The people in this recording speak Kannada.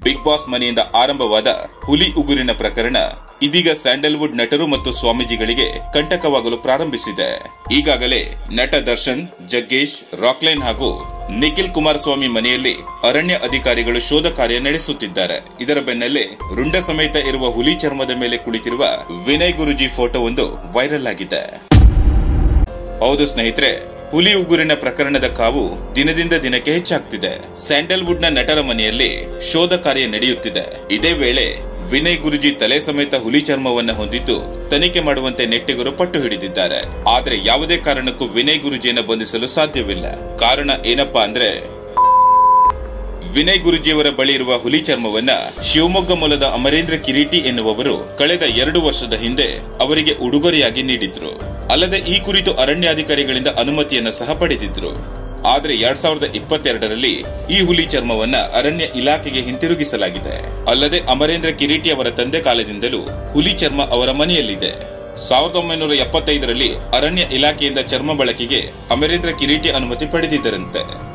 ಬಿಗ್ ಬಾಸ್ ಮನೆಯಿಂದ ಆರಂಭವಾದ ಹುಲಿ ಉಗುರಿನ ಪ್ರಕರಣ ಇದೀಗ ಸ್ಯಾಂಡಲ್ವುಡ್ ನಟರು ಮತ್ತು ಸ್ವಾಮೀಜಿಗಳಿಗೆ ಕಂಟಕವಾಗಲು ಪ್ರಾರಂಭಿಸಿದೆ ಈಗಾಗಲೇ ನಟ ದರ್ಶನ್ ಜಗ್ಗೇಶ್ ರಾಕ್ಲೈನ್ ಹಾಗೂ ನಿಖಿಲ್ ಕುಮಾರಸ್ವಾಮಿ ಮನೆಯಲ್ಲಿ ಅರಣ್ಯ ಅಧಿಕಾರಿಗಳು ಶೋಧ ಕಾರ್ಯ ನಡೆಸುತ್ತಿದ್ದಾರೆ ಇದರ ಬೆನ್ನಲ್ಲೇ ರುಂಡ ಸಮೇತ ಇರುವ ಹುಲಿ ಚರ್ಮದ ಮೇಲೆ ಕುಳಿತಿರುವ ವಿನಯ್ ಗುರುಜಿ ಫೋಟೋ ಒಂದು ವೈರಲ್ ಆಗಿದೆ ಹೌದು ಸ್ನೇಹಿತರೆ ಹುಲಿ ಉಗುರಿನ ಪ್ರಕರಣದ ಕಾವು ದಿನದಿಂದ ದಿನಕ್ಕೆ ಹೆಚ್ಚಾಗ್ತಿದೆ ಸ್ಯಾಂಡಲ್ವುಡ್ ನ ನಟರ ಮನೆಯಲ್ಲಿ ಶೋಧ ಕಾರ್ಯ ನಡೆಯುತ್ತಿದೆ ಇದೇ ವೇಳೆ ವಿನಯ್ ಗುರುಜಿ ತಲೆ ಸಮೇತ ಹುಲಿ ಚರ್ಮವನ್ನ ಹೊಂದಿದ್ದು ತನಿಖೆ ಮಾಡುವಂತೆ ನೆಟ್ಟಿಗರು ಪಟ್ಟು ಹಿಡಿದಿದ್ದಾರೆ ಆದ್ರೆ ಯಾವುದೇ ಕಾರಣಕ್ಕೂ ವಿನಯ್ ಗುರುಜಿಯನ್ನ ಬಂಧಿಸಲು ಸಾಧ್ಯವಿಲ್ಲ ಕಾರಣ ಏನಪ್ಪಾ ಅಂದ್ರೆ ವಿನಯ್ ಗುರುಜಿಯವರ ಬಳಿ ಇರುವ ಹುಲಿ ಚರ್ಮವನ್ನ ಶಿವಮೊಗ್ಗ ಮೂಲದ ಅಮರೇಂದ್ರ ಕಿರೀಟಿ ಎನ್ನುವವರು ಕಳೆದ ಎರಡು ವರ್ಷದ ಹಿಂದೆ ಅವರಿಗೆ ಉಡುಗೊರೆಯಾಗಿ ನೀಡಿದ್ರು ಅಲ್ಲದೆ ಈ ಕುರಿತು ಅರಣ್ಯಾಧಿಕಾರಿಗಳಿಂದ ಅನುಮತಿಯನ್ನ ಸಹ ಪಡೆದಿದ್ರು ಆದ್ರೆ ಎರಡ್ ಸಾವಿರದ ಇಪ್ಪತ್ತೆರಡರಲ್ಲಿ ಈ ಹುಲಿ ಚರ್ಮವನ್ನ ಅರಣ್ಯ ಇಲಾಖೆಗೆ ಹಿಂತಿರುಗಿಸಲಾಗಿದೆ ಅಲ್ಲದೆ ಅಮರೇಂದ್ರ ಕಿರೀಟಿ ಅವರ ತಂದೆ ಕಾಲದಿಂದಲೂ ಹುಲಿ ಚರ್ಮ ಅವರ ಮನೆಯಲ್ಲಿದೆ ಸಾವಿರದ ಒಂಬೈನೂರ ಎಪ್ಪತ್ತೈದರಲ್ಲಿ ಅರಣ್ಯ ಇಲಾಖೆಯಿಂದ ಚರ್ಮ ಬಳಕೆಗೆ ಅಮರೇಂದ್ರ ಕಿರೀಟಿ ಅನುಮತಿ ಪಡೆದಿದ್ದರಂತೆ